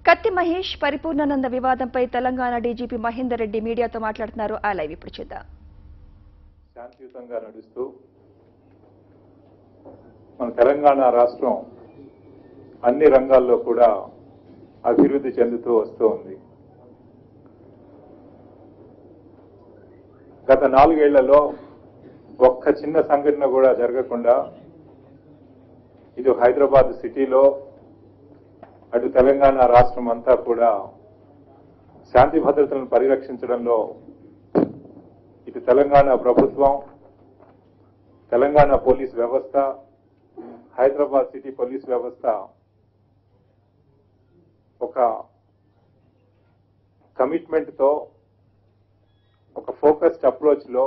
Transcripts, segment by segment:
కత్తి మహేష్ పరిపూర్ణానంద వివాదంపై తెలంగాణ డీజీపీ మహేందర్ రెడ్డి మీడియాతో మాట్లాడుతున్నారు ఆ లైవ్ ఇప్పుడు చూద్దాం శాంతియుతంగా నడుస్తూ మన తెలంగాణ రాష్ట్రం అన్ని రంగాల్లో కూడా అభివృద్ధి చెందుతూ వస్తూ ఉంది గత నాలుగేళ్లలో ఒక్క చిన్న సంఘటన కూడా జరగకుండా ఇటు హైదరాబాద్ సిటీలో అటు తెలంగాణ రాష్ట్రం అంతా కూడా శాంతి భద్రతలను పరిరక్షించడంలో ఇటు తెలంగాణ ప్రభుత్వం తెలంగాణ పోలీస్ వ్యవస్థ హైదరాబాద్ సిటీ పోలీస్ వ్యవస్థ ఒక కమిట్మెంట్ తో ఒక ఫోకస్డ్ అప్రోచ్ లో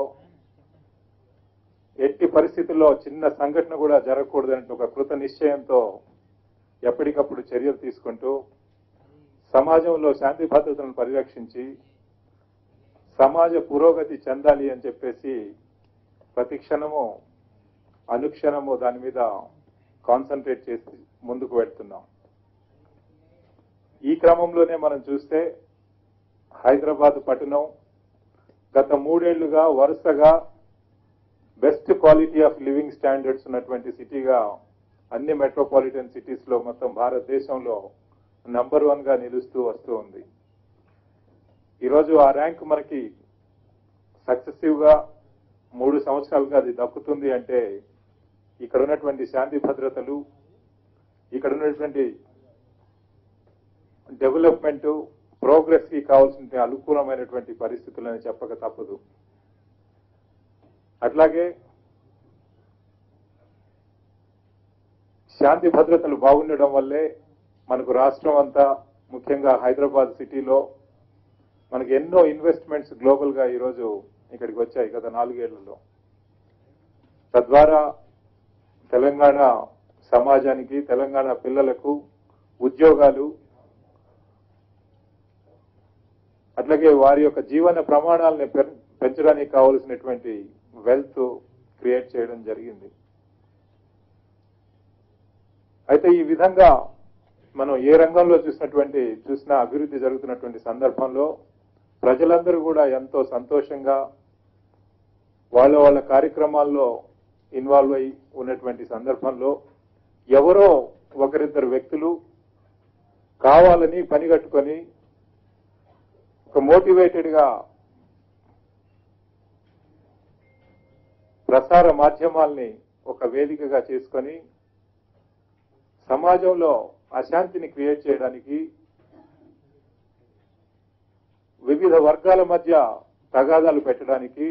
ఎట్టి పరిస్థితుల్లో చిన్న సంఘటన కూడా జరగకూడదంటే ఒక కృత నిశ్చయంతో ఎప్పటికప్పుడు చర్యలు తీసుకుంటూ సమాజంలో శాంతి భద్రతలను పరిరక్షించి సమాజ పురోగతి చెందాలి అని చెప్పేసి ప్రతి క్షణము అనుక్షణము దాని మీద కాన్సన్ట్రేట్ చేసి ముందుకు వెళ్తున్నాం ఈ క్రమంలోనే మనం చూస్తే హైదరాబాద్ పట్టణం గత మూడేళ్లుగా వరుసగా best quality of living standards ఉన్నటువంటి సిటీగా అన్ని మెట్రోపాలిటన్ సిటీస్ లో మొత్తం భారతదేశంలో నంబర్ వన్ గా నిలుస్తూ వస్తూ ఉంది ఈరోజు ఆ ర్యాంక్ మనకి సక్సెసివ్ గా మూడు సంవత్సరాలుగా అది దక్కుతుంది అంటే ఇక్కడ ఉన్నటువంటి శాంతి భద్రతలు ఇక్కడ ఉన్నటువంటి డెవలప్మెంట్ ప్రోగ్రెస్ కి కావాల్సిన అనుకూలమైనటువంటి పరిస్థితులని చెప్పక తప్పదు అట్లాగే శాంతి భద్రతలు బాగుండడం వల్లే మనకు రాష్ట్రం అంతా ముఖ్యంగా హైదరాబాద్ సిటీలో మనకి ఎన్నో ఇన్వెస్ట్మెంట్స్ గ్లోబల్ గా ఈరోజు ఇక్కడికి వచ్చాయి గత నాలుగేళ్లలో తద్వారా తెలంగాణ సమాజానికి తెలంగాణ పిల్లలకు ఉద్యోగాలు అట్లాగే వారి యొక్క జీవన ప్రమాణాలని పెం- పెంచడానికి కావలసినటువంటి వెల్త్ క్రియేట్ చేయడం జరిగింది అయితే ఈ విధంగా మనం ఏ రంగంలో చూసినటువంటి చూసినా అభివృద్ధి జరుగుతున్నటువంటి సందర్భంలో ప్రజలందరూ కూడా ఎంతో సంతోషంగా వాళ్ళ వాళ్ళ కార్యక్రమాల్లో ఇన్వాల్వ్ అయి ఉన్నటువంటి సందర్భంలో ఎవరో ఒకరిద్దరు వ్యక్తులు కావాలని పని కట్టుకొని ఒక మోటివేటెడ్ గా ప్రసార మాధ్యమాల్ని ఒక వేదికగా చేసుకొని సమాజంలో అశాంతిని క్రియేట్ చేయడానికి వివిధ వర్గాల మధ్య తగాదాలు పెట్టడానికి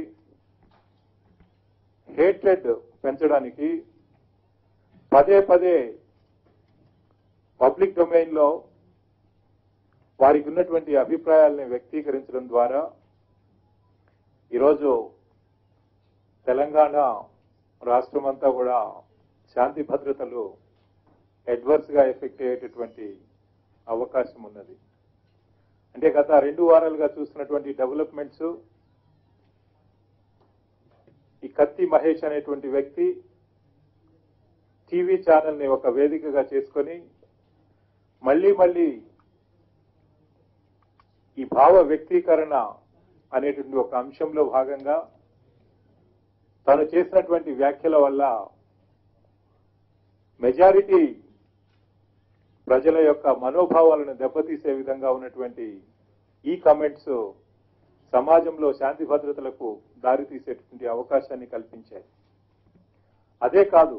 హేట్రెడ్ పెంచడానికి పదే పదే పబ్లిక్ డొమైన్ లో వారికి ఉన్నటువంటి అభిప్రాయాలని వ్యక్తీకరించడం ద్వారా ఈరోజు తెలంగాణ రాష్ట్రం అంతా కూడా శాంతి భద్రతలు అడ్వర్స్ గా ఎఫెక్ట్ అయ్యేటటువంటి అవకాశం ఉన్నది అంటే గత రెండు వారాలుగా చూస్తున్నటువంటి డెవలప్మెంట్స్ ఈ కత్తి మహేష్ అనేటువంటి వ్యక్తి టీవీ ఛానల్ ని ఒక వేదికగా చేసుకొని మళ్ళీ మళ్ళీ ఈ భావ వ్యక్తీకరణ అనేటువంటి ఒక అంశంలో భాగంగా తను చేసినటువంటి వ్యాఖ్యల వల్ల మెజారిటీ ప్రజల యొక్క మనోభావాలను దెబ్బతీసే విధంగా ఉన్నటువంటి ఈ కమెంట్స్ సమాజంలో శాంతి భద్రతలకు దారితీసేటువంటి అవకాశాన్ని కల్పించాయి అదే కాదు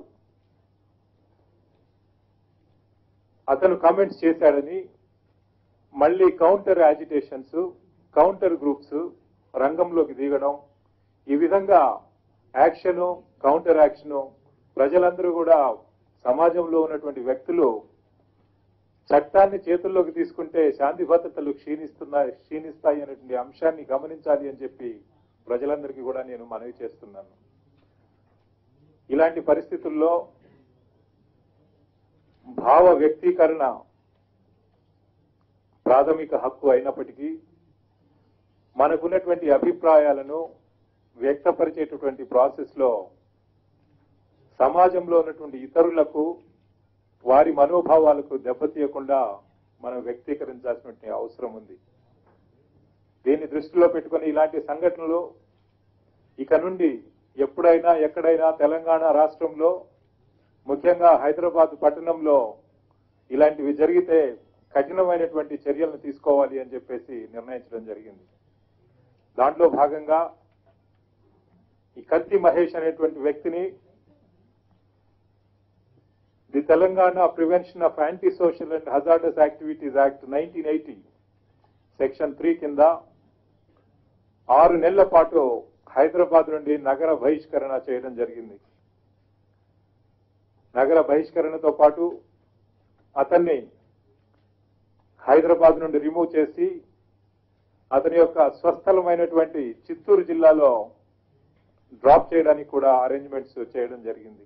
అతను కామెంట్స్ చేశాడని మళ్ళీ కౌంటర్ యాజిటేషన్స్ కౌంటర్ గ్రూప్స్ రంగంలోకి దిగడం ఈ విధంగా యాక్షన్ కౌంటర్ యాక్షన్ ప్రజలందరూ కూడా సమాజంలో ఉన్నటువంటి వ్యక్తులు చట్టాన్ని చేతుల్లోకి తీసుకుంటే శాంతి భద్రతలు క్షీణిస్తున్నాయి క్షీణిస్తాయి అనేటువంటి అంశాన్ని గమనించాలి అని చెప్పి ప్రజలందరికీ కూడా నేను మనవి చేస్తున్నాను ఇలాంటి పరిస్థితుల్లో భావ వ్యక్తీకరణ ప్రాథమిక హక్కు అయినప్పటికీ మనకున్నటువంటి అభిప్రాయాలను వ్యక్తపరిచేటటువంటి ప్రాసెస్ లో సమాజంలో ఉన్నటువంటి ఇతరులకు వారి మనోభావాలకు దెబ్బతీయకుండా మనం వ్యక్తీకరించాల్సిన అవసరం ఉంది దీన్ని దృష్టిలో పెట్టుకుని ఇలాంటి సంఘటనలు ఇక నుండి ఎప్పుడైనా ఎక్కడైనా తెలంగాణ రాష్ట్రంలో ముఖ్యంగా హైదరాబాద్ పట్టణంలో ఇలాంటివి జరిగితే కఠినమైనటువంటి చర్యలను తీసుకోవాలి అని చెప్పేసి నిర్ణయించడం జరిగింది దాంట్లో భాగంగా ఈ కత్తి మహేష్ అనేటువంటి వ్యక్తిని the Telangana prevention of anti social and hazardous activities act nineteen eighty section three కింద ఆరు నెలల పాటు హైదరాబాద్ నుండి నగర బహిష్కరణ చేయడం జరిగింది నగర బహిష్కరణతో పాటు అతన్ని హైదరాబాద్ నుండి రిమూవ్ చేసి అతని యొక్క స్వస్థలమైనటువంటి చిత్తూరు జిల్లాలో డ్రాప్ చేయడానికి కూడా అరేంజ్మెంట్స్ చేయడం జరిగింది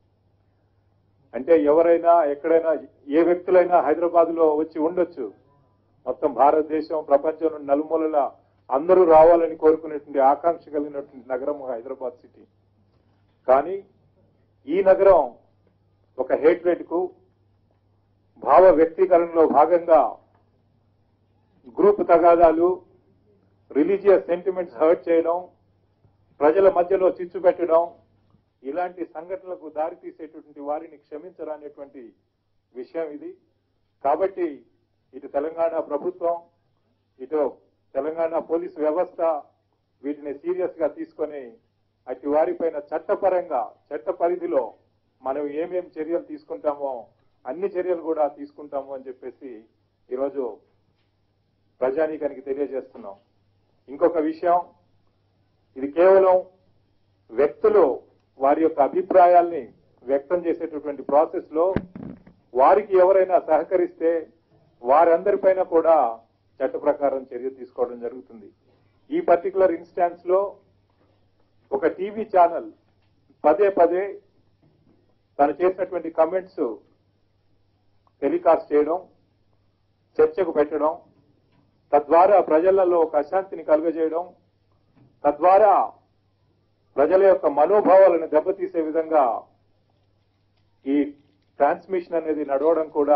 అంటే ఎవరైనా ఎక్కడైనా ఏ వ్యక్తులైనా హైదరాబాద్ లో వచ్చి ఉండొచ్చు మొత్తం భారతదేశం ప్రపంచం నలుమూలల అందరూ రావాలని కోరుకునేటువంటి ఆకాంక్ష కలిగినటువంటి నగరం హైదరాబాద్ సిటీ కానీ ఈ నగరం ఒక హేట్రేట్ కు భావ వ్యక్తీకరణలో భాగంగా గ్రూప్ తగాదాలు రిలీజియస్ సెంటిమెంట్స్ హర్ట్ చేయడం ప్రజల మధ్యలో చిచ్చు పెట్టడం ఇలాంటి సంఘటనలకు దారి తీసేటటువంటి వారిని క్షమించరానేటువంటి విషయం ఇది కాబట్టి ఇటు తెలంగాణ ప్రభుత్వం ఇటు తెలంగాణ పోలీసు వ్యవస్థ వీటిని సీరియస్ గా తీసుకొని అటు వారిపైన చట్టపరంగా చట్ట పరిధిలో మనం ఏమేం చర్యలు తీసుకుంటామో అన్ని చర్యలు కూడా తీసుకుంటాము అని చెప్పేసి ఈరోజు ప్రజానీకానికి తెలియజేస్తున్నాం ఇంకొక విషయం ఇది కేవలం వ్యక్తులు వారి యొక్క అభిప్రాయాల్ని వ్యక్తం చేసేటటువంటి ప్రాసెస్ లో వారికి ఎవరైనా సహకరిస్తే వారందరిపైన కూడా చట్ట ప్రకారం చర్య తీసుకోవడం జరుగుతుంది ఈ పర్టికులర్ ఇన్స్టాన్స్ లో ఒక టీవీ ఛానల్ పదే పదే తను చేసినటువంటి కమెంట్స్ టెలికాస్ట్ చేయడం చర్చకు పెట్టడం తద్వారా ప్రజలలో ఒక అశాంతిని కలుగజేయడం తద్వారా ప్రజల యొక్క మనోభావాలను దెబ్బతీసే విధంగా ఈ ట్రాన్స్మిషన్ అనేది నడవడం కూడా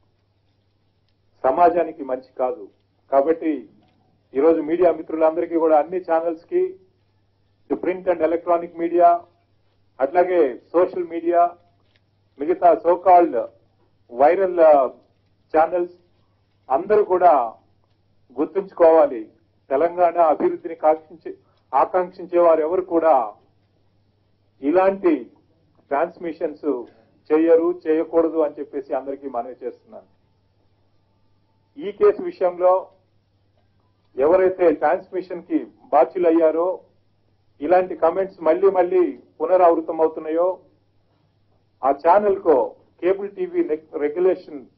సమాజానికి మంచి కాదు కాబట్టి ఈరోజు మీడియా మిత్రులందరికీ కూడా అన్ని ఛానల్స్ కి ప్రింట్ అండ్ ఎలక్ట్రానిక్ మీడియా అట్లాగే సోషల్ మీడియా మిగతా సోకాల్డ్ వైరల్ ఛానల్స్ అందరూ కూడా గుర్తుంచుకోవాలి తెలంగాణ అభివృద్ధిని కాంక్షించే ఆకాంక్షించే వారు ఎవరు కూడా ఇలాంటి ట్రాన్స్మిషన్స్ చేయరు చేయకూడదు అని చెప్పేసి అందరికీ మనవి చేస్తున్నాను ఈ కేసు విషయంలో ఎవరైతే ట్రాన్స్మిషన్ కి బాధ్యులయ్యారో ఇలాంటి కమెంట్స్ మళ్లీ మళ్లీ పునరావృతం అవుతున్నాయో ఆ ఛానల్ కో కేబుల్ టీవీ రెగ్యులేషన్